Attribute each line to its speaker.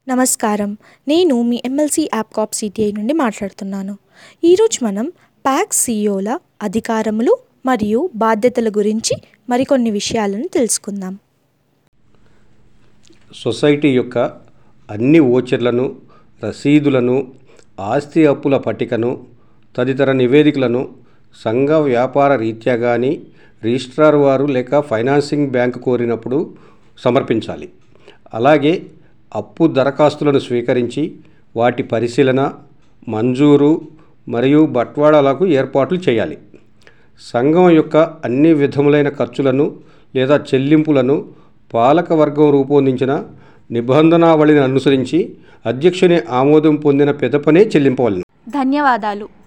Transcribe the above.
Speaker 1: నమస్కారం నేను మీ ఎమ్మెల్సీ యాప్ కాప్ సిటిఐ నుండి మాట్లాడుతున్నాను ఈరోజు మనం ప్యాక్ సిఇఓల అధికారములు మరియు బాధ్యతల గురించి మరికొన్ని విషయాలను తెలుసుకుందాం
Speaker 2: సొసైటీ యొక్క అన్ని ఓచర్లను రసీదులను ఆస్తి అప్పుల పట్టికను తదితర నివేదికలను సంఘ వ్యాపార రీత్యా కానీ రిజిస్ట్రార్ వారు లేక ఫైనాన్సింగ్ బ్యాంక్ కోరినప్పుడు సమర్పించాలి అలాగే అప్పు దరఖాస్తులను స్వీకరించి వాటి పరిశీలన మంజూరు మరియు బట్వాడాలకు ఏర్పాట్లు చేయాలి సంఘం యొక్క అన్ని విధములైన ఖర్చులను లేదా చెల్లింపులను పాలకవర్గం రూపొందించిన నిబంధనావళిని అనుసరించి అధ్యక్షుని ఆమోదం పొందిన పిదపనే చెల్లింపవలను
Speaker 3: ధన్యవాదాలు